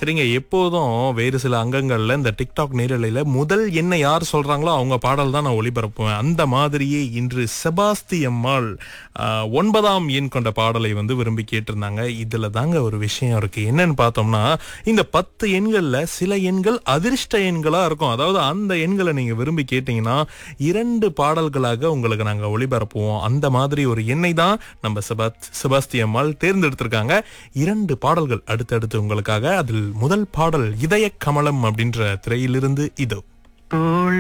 சரிங்க எப்போதும் வேறு சில அங்கங்கள்ல இந்த டிக்டாக் நேரலையில முதல் என்ன யார் சொல்றாங்களோ அவங்க பாடல் தான் நான் ஒளிபரப்புவேன் அந்த மாதிரியே இன்று செபாஸ்தி அம்மாள் ஆஹ், ஒன்பதாம் எண் கொண்ட பாடலை வந்து விரும்பி கேட்டிருந்தாங்க இதுல தாங்க ஒரு விஷயம் இருக்கு என்னன்னு பார்த்தோம்னா இந்த பத்து எண்கள்ல சில எண்கள் அதிர்ஷ்ட எண்களா இருக்கும் அதாவது அந்த எண்களை நீங்க விரும்பி கேட்டீங்கன்னா இரண்டு பாடல்களாக உங்களுக்கு நாங்க ஒளிபரப்புவோம் அந்த மாதிரி ஒரு எண்ணை தான் நம்ம செபாத் செபாஸ்தி அம்மாள் தேர்ந்தெடுத்திருக்காங்க இரண்டு பாடல்கள் அடுத்தடுத்து உங்களுக்காக அதில் முதல் பாடல் இதய கமலம் அப்படின்ற திரையிலிருந்து இதோ தோள்